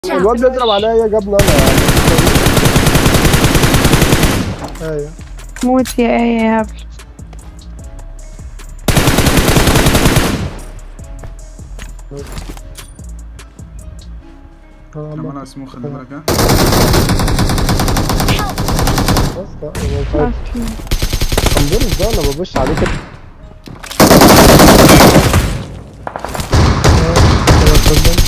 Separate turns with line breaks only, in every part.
الواد بيضرب عليا جابنا انا يعني ايوه
موت يا ايه يا هبل
آه،
كمان
ما-
اسمه خلي بالك ها
بس لا، هو طيب.
اصلا
انظر ازاي انا ببص عليك آه، أنا اتفضل.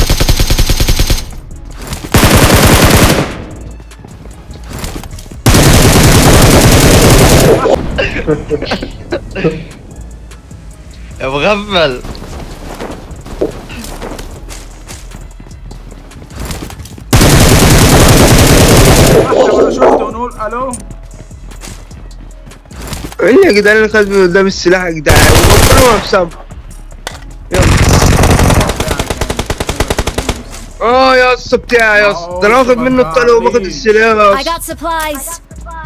يا مغفل
واحدة ولا شفت ونقول الو
ايه يا جدعان اللي خد من قدام السلاح يا جدعان ربنا ما بسام يلا اه يا اسطى بتاعي يا اسطى ده انا واخد منه الطلق وباخد السلاح يا
I
اسطى
got supplies.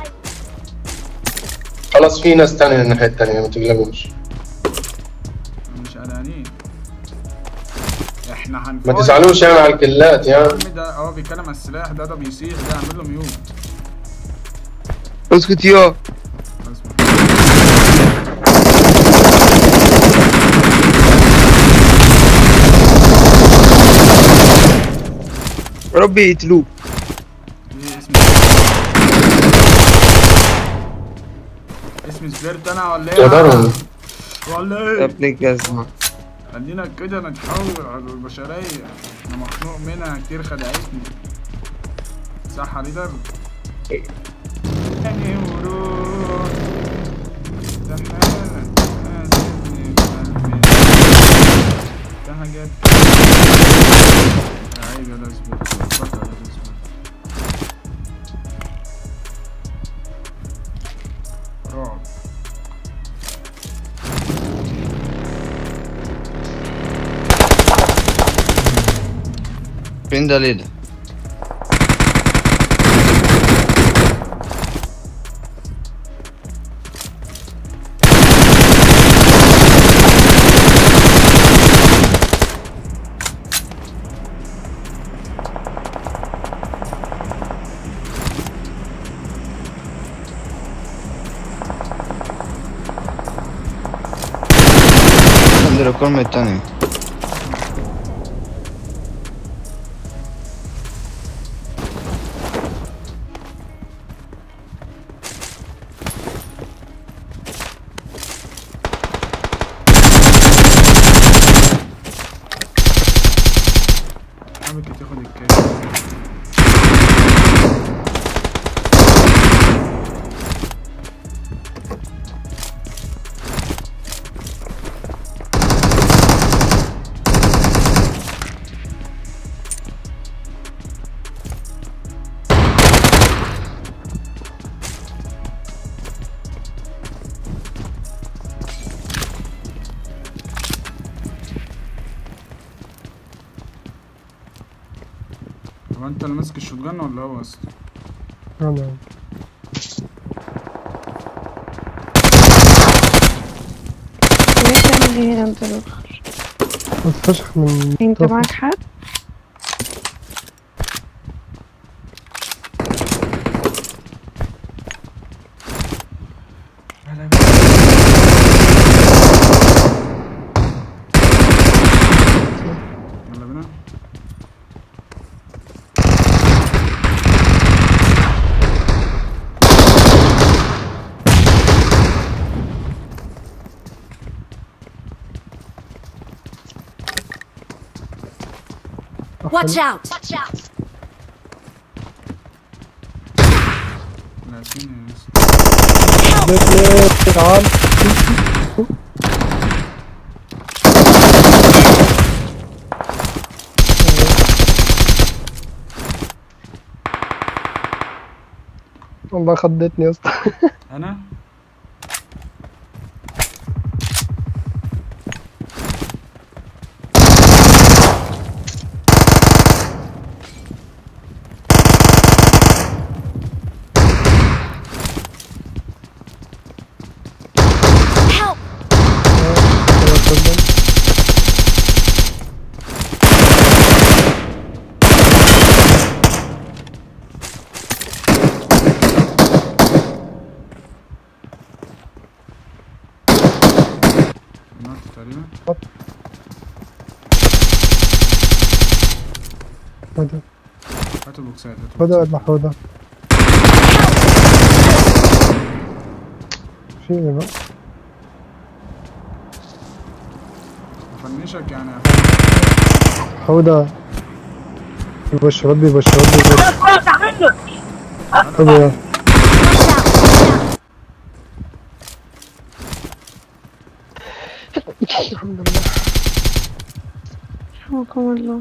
خلاص في ناس تانية الناحية التانية ما تقلقوش
مش قلقانين احنا
ما
هنفايت
تزعلوش يعني على الكلات
يا
يعني
عم ده هو بيتكلم على السلاح ده ده بيصيح ده اعمل له ميوت
اسكت يا ربي يقتلوه
ايه اسمه اسمي سبيرت انا ولا ايه
يقدروا
ولا
يا
ايه
ابن الجزمة
خلينا كده نتحول على البشرية انا مخنوق منها كتير خدعتني صح يا ليدر يعني وروح استحالة تحاسبني بقلبي. ده حاجات عيب يا ده سبيرت بطل يا ده سبيرت رعب
فين ده ليه ده عند الكولمة التانية
حابب تاخد الكاس طب انت اللي ماسك الشوتجن ولا هو اصلا؟
انا
ليه تعمل ايه هنا انت الاخر
بتفشخ من
انت
طرف.
معاك حد
يلا بينا
Watch out.
لا فين يا اسطى؟
بيت ليه تعال والله خضتني يا اسطى
انا
Help.
تقريبا
هدى
هاتوا بوكسات هاتوا
هدى
بوكسات.
ولا هدى في ايه بقى
افنشك يعني
هدى يبش ربي يبش ربي يبش هدى الحمد لله
رحمكم الله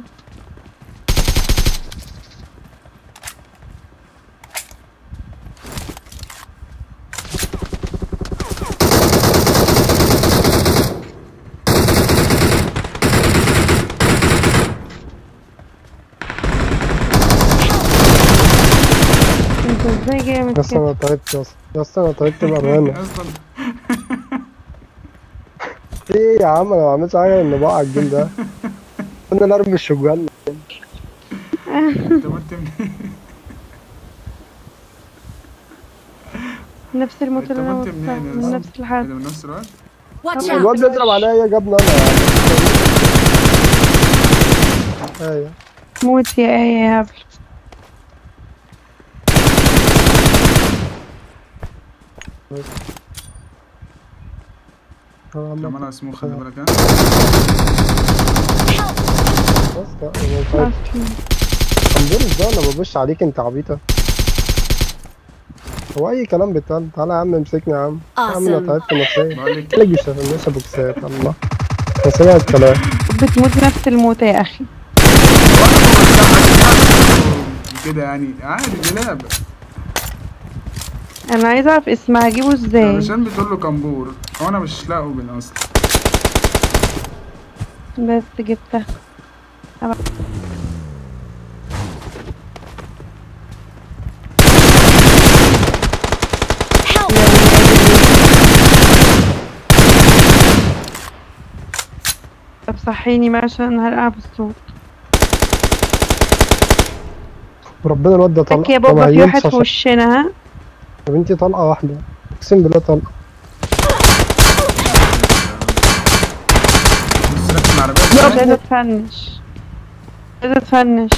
انت ازاي جامد
يا اسطى
كده
انا تعبت يا اسطى يا اسطى انا تعبت بامانه
اصلا
في ايه يا عم انا ما عملتش حاجه اني بقع الجيم ده انا نرمي الشجان
انت مت منين؟
نفس الموت
انت
اللي انا
مت
متها
منين يا
من
اسطى؟
نفس
ايه
الحد
ده من نفس الوقت؟
Watch out!
الواد بيضرب عليا جابنا انا ايوه
موت يا ايه يا هبل
أنا عمال-
كمان اسمه خلي بالك ها
بس لا، أنا مش عارف.
اصلا
الحمد لله انا ببش عليك انت عبيطه هو اي كلام بيتقال تعالى يا عم امسكني يا عم يا عم انا
Awesome.
تعبت نفسيا
بقول لك
تلاقي شغال بوكسات الله انا سمعت كلام
بتموت نفس الموت يا اخي
كده يعني عادي دي لعبة
انا عايزه اعرف اسمها اجيبه ازاي
علشان بتقول له كمبور هو انا مش لاقيه بالاصل
بس جبتها
Help!
طب صحيني بقى عشان هرقع بالصوت
وربنا الواد ده طلق
تك يا
طبعا
بابا في
ينسى
واحد في
عشان-
وشنا ها
يا بنتي طلقه واحده اقسم بالله طلقه
بص ركز العربية
مش
ازاي؟
عايزه تفنش عايزه تفنش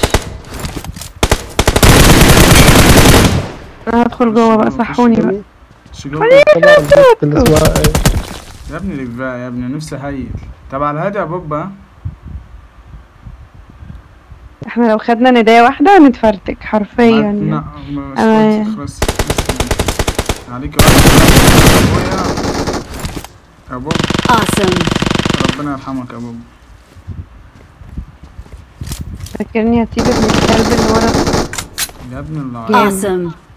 انا هدخل جوه بقى صحوني بقى
شيلوه
طبعا البنت اللي اسمها ايه
يا ابني لفاه يا ابني نفسي هيل طب على الهادي يا بوبا
احنا لو خدنا نداية واحدة هنتفرتك حرفيا
ما-
يعني
لا، ما-
أنا-
خلاص خلاص عليك يا ابويا يا بوب
Awesome.
ربنا يرحمك يا بوب
فاكرني هتيجي من الكلب اللي ورا
يا ابن الله
Awesome.